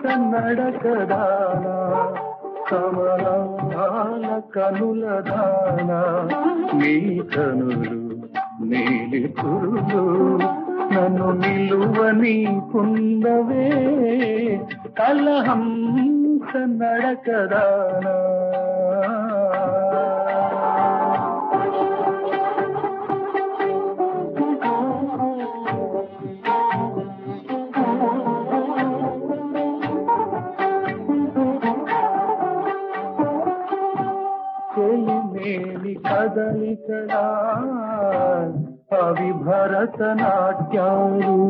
నడకదానా కమలాల కనుల దానా నీ కనులు నీలి పురులు నన్ను నిలువని కుందవే కలహంస నడకదానా చెలిమేలి కదలికలా అవి భరతనాట్యాలు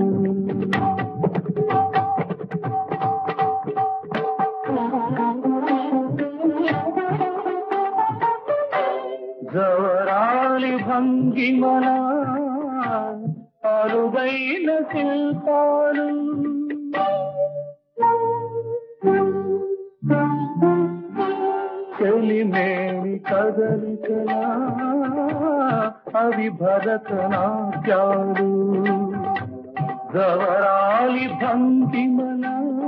జవరాలి భంగిమల అరుదైన శిల్పాలు చెలిమేమి కదలికలా అవి భరతనాట్యాలు జవరాలి భంగిమల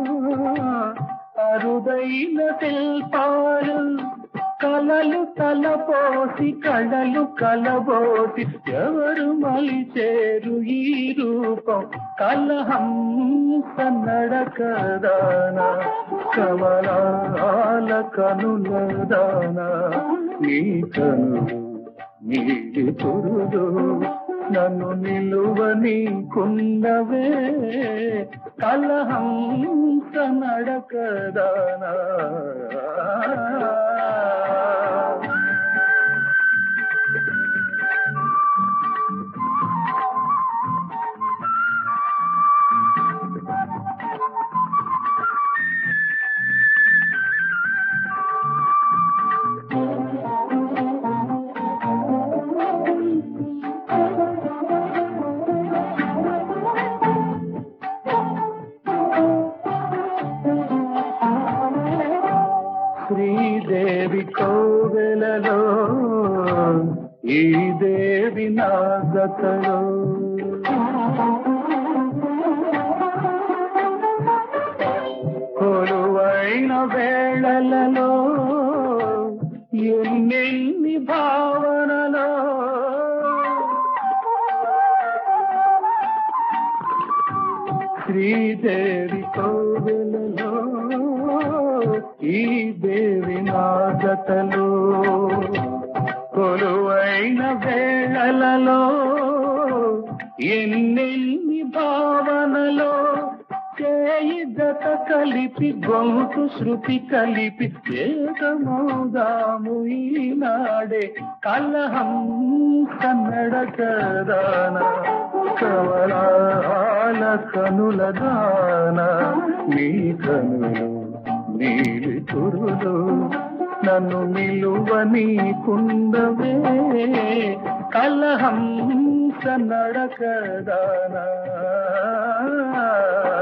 అరుదైన శిల్పాలు కలలు తలపోసి కళలు కలబోసి ఎవరు మలిచేరు ఈ రూపం కలహంస నడకదానా కమలాల కనులదానా నీ కనులు నీటి పురుడు నన్ను నిలువని కుందవే కలహంస నడకదానా శ్రీదేవి కోవెలలో ఈ దేవి నాగతలో కొలువైన వేళలలో ఎన్నెన్ని భావనలో శ్రీదేవి కోవెలలో ఈ దేవి నాగతలో కొలువైన వేళలలో ఎన్నెన్ని భావనలో చేయి జత కలిపి గొంతు శృతి కలిపి ఏకమౌదాము ఈనాడే కలహంస నడకదాన కవలాల కనుల దాన నీ కనులు నీలి తురులు నన్ను నిలువని కుందవే కలహంస నడకదానా